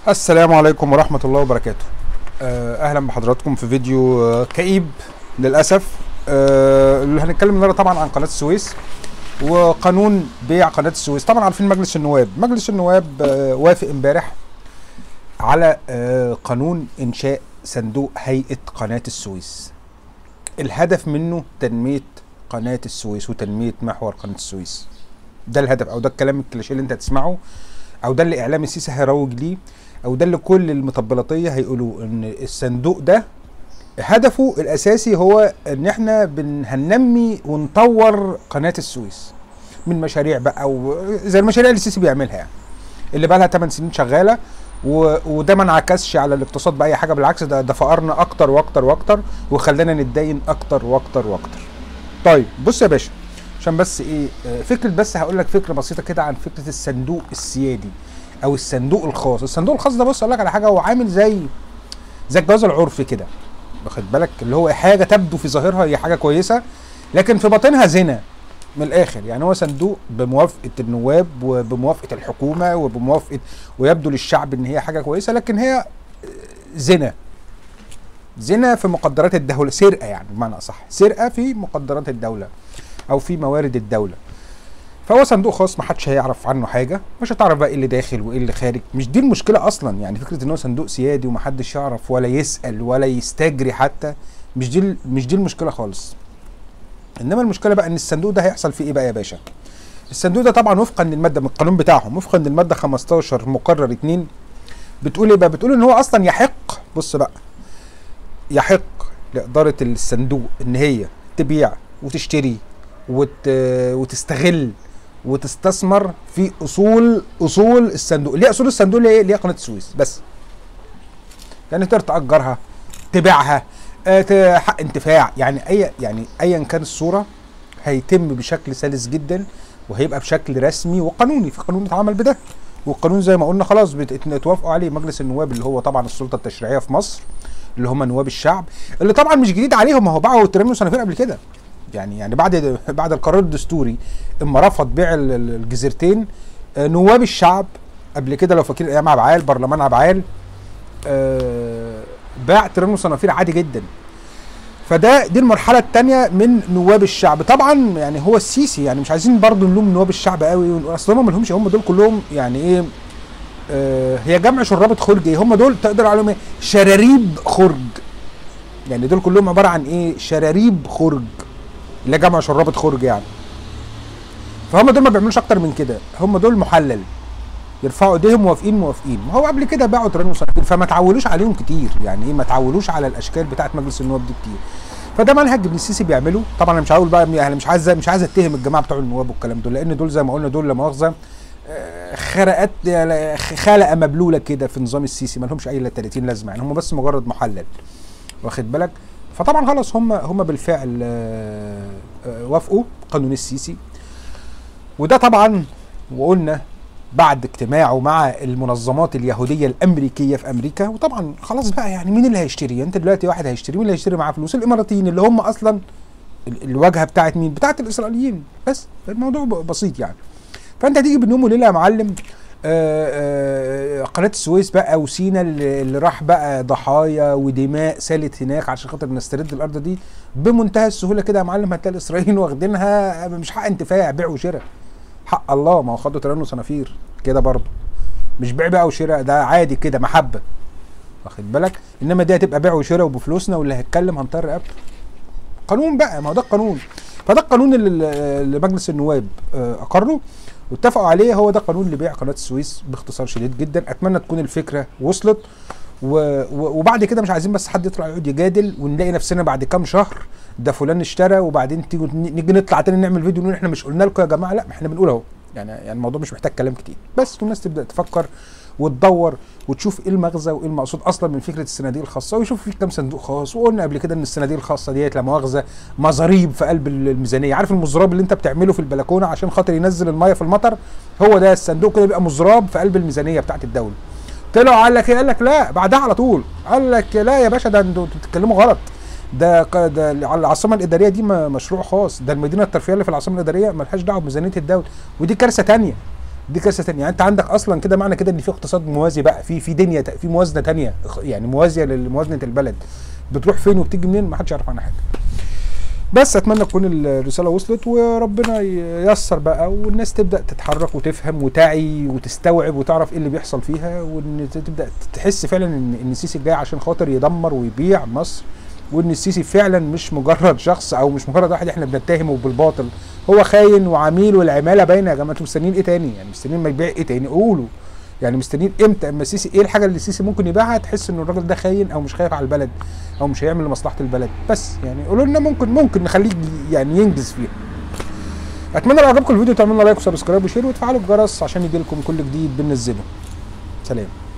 السلام عليكم ورحمة الله وبركاته آه، أهلا بحضراتكم في فيديو آه، كئيب للأسف آه، اللي هنتكلم النهارده طبعا عن قناة السويس وقانون بيع قناة السويس طبعا عارفين مجلس النواب مجلس النواب آه، وافق امبارح على آه، قانون إنشاء صندوق هيئة قناة السويس الهدف منه تنمية قناة السويس وتنمية محور قناة السويس ده الهدف او ده الكلام الكليشيه اللي انت هتسمعه او ده اللي اعلام السيسي هيروج ليه او ده اللي كل المطبلاتيه هيقولوا ان الصندوق ده هدفه الاساسي هو ان احنا بن هننمي ونطور قناه السويس من مشاريع بقى او زي المشاريع اللي السيسي بيعملها يعني اللي بقى لها 8 سنين شغاله و... وده ما انعكسش على الاقتصاد باي حاجه بالعكس ده ده فقرنا اكتر واكتر واكتر وخلانا نتدين اكتر واكتر واكتر طيب بص يا باشا عشان بس ايه آه، فكره بس هقول لك فكره بسيطه كده عن فكره الصندوق السيادي او الصندوق الخاص الصندوق الخاص ده بص اقول لك على حاجه هو عامل زي زي الجواز العرفي كده واخد بالك اللي هو حاجه تبدو في ظاهرها هي حاجه كويسه لكن في باطنها زنا من الاخر يعني هو صندوق بموافقه النواب وبموافقه الحكومه وبموافقه ويبدو للشعب ان هي حاجه كويسه لكن هي آه، زنا زنا في مقدرات الدوله سرقه يعني بمعنى اصح سرقه في مقدرات الدوله او في موارد الدوله فهو صندوق خاص ما حدش هيعرف عنه حاجه مش هتعرف بقى ايه اللي داخل وايه اللي خارج مش دي المشكله اصلا يعني فكره ان هو صندوق سيادي ومحدش يعرف ولا يسال ولا يستجري حتى مش دي ال- مش دي المشكله خالص انما المشكله بقى ان الصندوق ده هيحصل فيه ايه بقى يا باشا الصندوق ده طبعا وفقا للماده من القانون بتاعهم وفقا للماده 15 مقرر 2 بتقول ايه بقى بتقول ان هو اصلا يحق بص بقى يحق لإدارة الصندوق إن هي تبيع وتشتري وت... وتستغل وتستثمر في أصول أصول الصندوق، ليه أصول الصندوق اللي هي اللي هي قناة السويس بس. يعني تقدر تأجرها تبيعها آه، ت- حق انتفاع يعني أي يعني أيا كان الصورة هيتم بشكل سلس جدا وهيبقى بشكل رسمي وقانوني في قانون اتعمل بده والقانون زي ما قلنا خلاص بت- اتوافقوا عليه مجلس النواب اللي هو طبعا السلطه التشريعيه في مصر اللي هم نواب الشعب اللي طبعا مش جديد عليهم ما هو باعوا ترموا صنافير قبل كده يعني يعني بعد بعد القرار الدستوري اما رفض بيع ال- ال- الجزيرتين آه، نواب الشعب قبل كده لو فاكرين ايام عبعال برلمان عبعال آه، باع ترموا صنافير عادي جدا فده دي المرحله الثانيه من نواب الشعب طبعا يعني هو السيسي يعني مش عايزين برضو نلوم نواب الشعب قوي ونقول اصل هم ما لهمش هم دول كلهم يعني ايه آه هي جمع شرابة خرج ايه هم دول تقدر عليهم ايه شراريب خرج يعني دول كلهم عباره عن ايه شراريب خرج اللي هي جمع شرابة خرج يعني فهم دول ما بيعملوش اكتر من كده هم دول محلل يرفعوا ايديهم موافقين موافقين ما هو قبل كده باعوا ترانو صنافير فما تعولوش عليهم كتير يعني ايه ما تعولوش على الاشكال بتاعه مجلس النواب دي كتير فده منهج ابن السيسي بيعمله طبعا انا مش هقول بقى انا مش عايز مش عايز اتهم الجماعه بتوع النواب والكلام دول لان دول زي ما قلنا دول لا مؤاخذه آه، خرقات يعني خلقه مبلوله كده في نظام السيسي ما لهمش اي لا 30 لازمه يعني هم بس مجرد محلل واخد بالك فطبعا خلاص هم هم بالفعل آه، آه، وافقوا قانون السيسي وده طبعا وقلنا بعد اجتماعه مع المنظمات اليهوديه الامريكيه في امريكا وطبعا خلاص بقى يعني مين اللي هيشتري انت دلوقتي واحد هيشتري مين اللي هيشتري معاه فلوس الاماراتيين اللي هم اصلا ال- الواجهه بتاعت مين بتاعت الاسرائيليين بس الموضوع ب- بسيط يعني فانت هتيجي من يوم وليله يا معلم آه، آه، قناه السويس بقى وسينا اللي اللي راح بقى ضحايا ودماء سالت هناك عشان خاطر نسترد الارض دي بمنتهى السهوله كده يا معلم هتلاقي الاسرائيليين واخدينها مش حق انتفاع بيع وشراء حق الله ما هو خدوا ترنوا صنافير كده برضه مش بيع بقى وشراء ده عادي كده محبه واخد بالك انما دي هتبقى بيع وشراء وبفلوسنا واللي هيتكلم هنطر رقبته قانون بقى ما هو ده القانون فده القانون اللي اللي مجلس النواب آه، اقره واتفقوا عليه هو ده قانون لبيع قناه السويس باختصار شديد جدا اتمنى تكون الفكره وصلت و... و... وبعد كده مش عايزين بس حد يطلع يقعد يجادل ونلاقي نفسنا بعد كام شهر ده فلان اشترى وبعدين تيجي نيجي نطلع تاني نعمل فيديو نقول احنا مش قلنا لكم يا جماعه لا ما احنا بنقول اهو يعني يعني الموضوع مش محتاج كلام كتير بس والناس تبدا تفكر وتدور وتشوف ايه المغزى وايه المقصود اصلا من فكره الصناديق الخاصه ويشوف في كام صندوق خاص وقلنا قبل كده ان الصناديق الخاصه ديت لا مؤاخذه مزاريب في قلب الميزانيه عارف المزراب اللي انت بتعمله في البلكونه عشان خاطر ينزل الميه في المطر هو ده الصندوق كده بيبقى مزراب في قلب الميزانيه بتاعت الدوله طلعوا قال لك ايه قال لك لا بعدها على طول قال لك لا يا باشا ده انتوا بتتكلموا غلط ده ق- ده العاصمه الاداريه دي م- مشروع خاص ده المدينه الترفيهيه اللي في العاصمه الاداريه ملهاش دعوه بميزانيه الدوله ودي كارثه تانية دي قصه تانية يعني انت عندك اصلا كده معنى كده ان في اقتصاد موازي بقى في في دنيا في موازنه تانية يعني موازيه لموازنه البلد بتروح فين وبتيجي منين ما حدش يعرف عنها حاجه بس اتمنى تكون الرساله وصلت وربنا ييسر بقى والناس تبدا تتحرك وتفهم وتعي وتستوعب وتعرف ايه اللي بيحصل فيها وان تبدا تحس فعلا ان ان السيسي جاي عشان خاطر يدمر ويبيع مصر وان السيسي فعلا مش مجرد شخص او مش مجرد واحد احنا بنتهمه بالباطل هو خاين وعميل والعماله باينه يا جماعه انتوا مستنيين ايه تاني يعني مستنيين ما يبيع ايه تاني قولوا يعني مستنيين امتى اما السيسي ايه الحاجه اللي السيسي ممكن يبيعها تحس ان الراجل ده خاين او مش خايف على البلد او مش هيعمل لمصلحه البلد بس يعني قولوا لنا ممكن ممكن نخليه يعني ينجز فيها اتمنى لو عجبكم الفيديو تعملوا لايك وسبسكرايب وشير وتفعلوا الجرس عشان يجي لكم كل جديد بننزله سلام